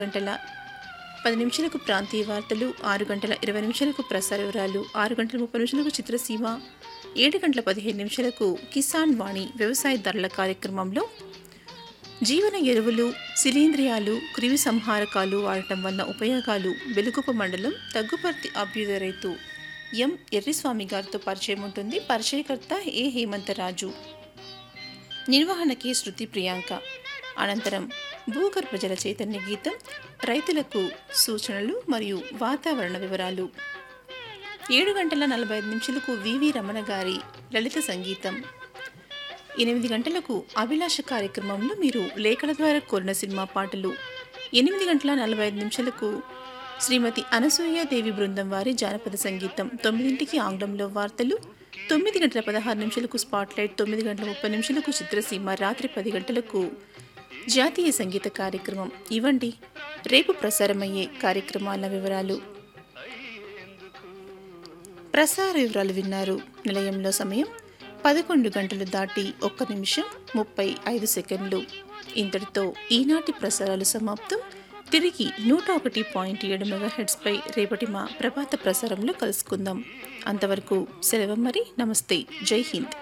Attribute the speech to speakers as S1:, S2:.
S1: గంటల పది నిమిషాలకు ప్రాంతీయ వార్తలు ఆరు గంటల ఇరవై నిమిషాలకు ప్రసార వివరాలు ఆరు గంటల ముప్పై నిమిషాలకు చిత్రసీమ ఏడు గంటల పదిహేను నిమిషాలకు కిసాన్ వాణి వ్యవసాయదారుల కార్యక్రమంలో జీవన ఎరువులు శిలీంద్రియాలు క్రిమి సంహారకాలు వాడటం వల్ల ఉపయోగాలు వెలుగుప మండలం తగ్గుపర్తి అభ్యుదయ రైతు ఎం ఎర్రిస్వామి గారితో పరిచయం ఉంటుంది పరిచయకర్త ఏ హేమంతరాజు నిర్వహణకి శృతి ప్రియాంక అనంతరం భూగర్భ జల చైతన్య గీతం రైతులకు సూచనలు మరియు వాతావరణ వివరాలు ఏడు గంటల నలభై ఐదు నిమిషాలకు వివి రమణ గారి లలిత సంగీతం ఎనిమిది గంటలకు అభిలాష కార్యక్రమంలో మీరు లేఖల ద్వారా కోరిన సినిమా పాటలు ఎనిమిది గంటల నలభై ఐదు నిమిషాలకు శ్రీమతి అనసూయ దేవి బృందం వారి జానపద సంగీతం తొమ్మిదింటికి ఆంగ్లంలో వార్తలు తొమ్మిది గంటల పదహారు నిమిషాలకు స్పాట్లైట్ తొమ్మిది గంటల ముప్పై నిమిషాలకు చిత్రసీమ రాత్రి పది గంటలకు జాతీయ సంగీత కార్యక్రమం ఇవ్వండి రేపు ప్రసారమయ్యే కార్యక్రమాల వివరాలు ప్రసార వివరాలు విన్నారు నిలయంలో సమయం పదకొండు గంటలు దాటి ఒక్క నిమిషం ముప్పై ఐదు సెకండ్లు ఇంతటితో ఈనాటి ప్రసారాలు సమాప్తం తిరిగి నూట ఒకటి పాయింట్ ఏడు మెగా హెడ్స్పై రేపటి మా ప్రభాత ప్రసారంలో కలుసుకుందాం అంతవరకు సెలవు మరి నమస్తే జై హింద్